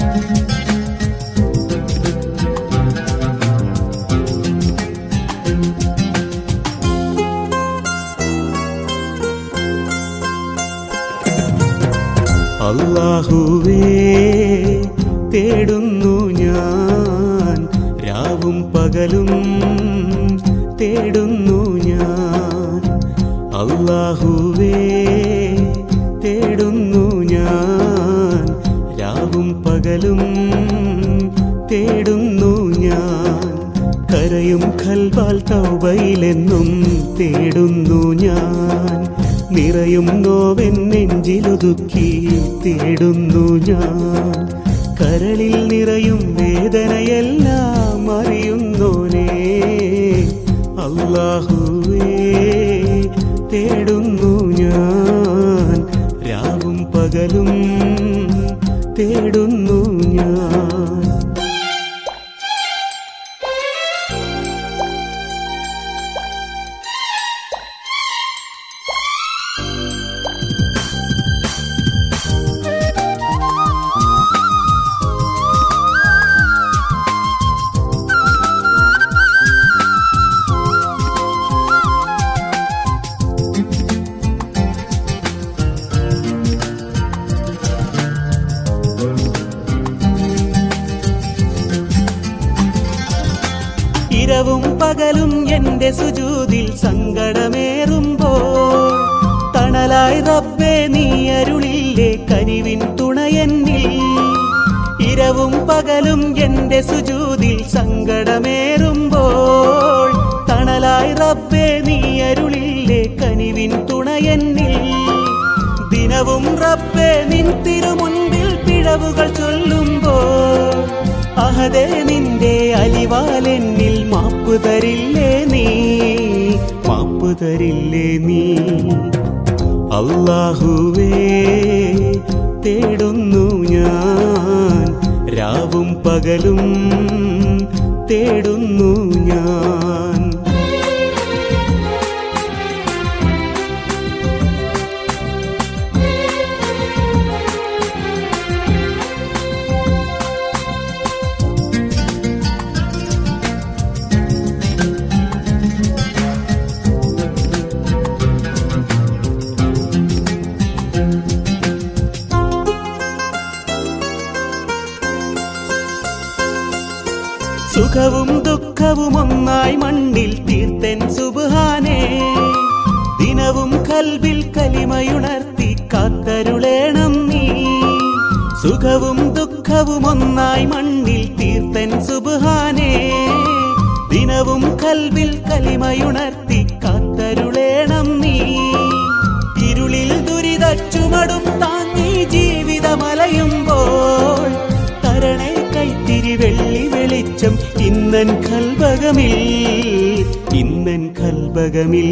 അല്ലാഹുവേ തേടുന്നു ഞാൻ രാവും പകലും തേടുന്നു ഞാൻ അല്ലാഹുവേ തേടുന്നു ഞാൻ രാവും പകലും തേടുന്നു ഞാൻ കരയും ഖൽബാൽ തൗബയിലെന്നും തേടുന്നു ഞാൻ നിറയും നോവൻ നെഞ്ചിലൊതുക്കി തേടുന്നു ഞാൻ കരളിൽ നിറയും വേദനയെല്ലാം അറിയുന്നോനേ അല്ലാഹുവേ തേടുന്നു ഞാൻ രാവും പകലും തേടുന്നു ഞാൻ ഇരവും പകലും എന്റെ സുജൂതിൽ സങ്കടമേറുമ്പോൾ തണലായി റബ്ബേ നീ അരുളില്ലേ കനിവിൻ തുണയെന്നിൽ ഇരവും പകലും എന്റെ സുജൂതിൽ സങ്കടമേറുമ്പോൾ തണലായി റബ്ബേ നീ അരുളില്ലേ കനിവിൻ തുണയെന്നിൽ ദിനവും റബ്ബേ നിൻ തിരുമുൻപിൽ പിഴവുകൾ ചൊല്ലുമ്പോൾ അഹദേ നിന്റെ അലിവാലെന്നിൽ മാപ്പ് തരില്ലേ നീ മാപ്പ് തരില്ലേ നീ അല്ലാഹുവേ തേടുന്നു ഞാൻ രാവും പകലും തേടുന്നു ഞാൻ സുഖവും ദുഃഖവും ഒന്നായി മണ്ണിൽ തീർത്തൻ സുബാനേ ദിനവും കൽവിൽ കലിമയുണർത്തി കാത്തരുളേണം നീ സുഖവും ദുഃഖവും ഒന്നായി മണ്ണിൽ തീർത്തൻ സുബാനേ ദിനവും കൽവിൽ കലിമയുണർത്തി കാത്തരുളേണം നീ ഇരുളിൽ ദുരിത ചുമടും താങ്ങി ജീവിതമലയുമ്പോൾ തരണേ കൈത്തിരി വെള്ളി വെളിച്ചം ഇന്നൻ കൽബകമിൽ ഇന്നൻ കൽബകമിൽ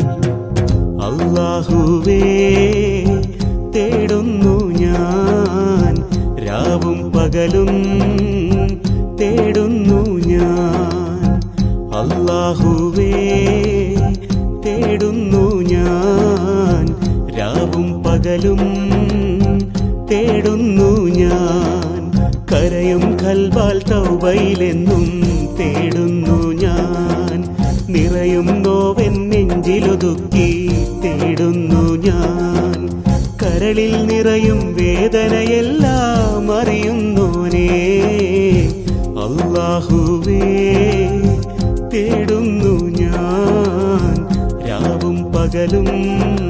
അല്ലാഹുവേ തേടുന്നു ഞാൻ രാവും പകലും തേടുന്നു ഞാൻ അല്ലാഹുവേ തേടുന്നു ഞാൻ രാവും പകലും തേടുന്നു ഞാൻ കരയും കൽവാൽ തൗബയിലെന്നും തേടുന്നു ഞാൻ നിറയും നോവൻ നെഞ്ചിലൊതുക്കി തേടുന്നു ഞാൻ കരളിൽ നിറയും വേദനയെല്ലാം അറിയുന്നോനേ അല്ലാഹുവേ തേടുന്നു ഞാൻ രാവും പകലും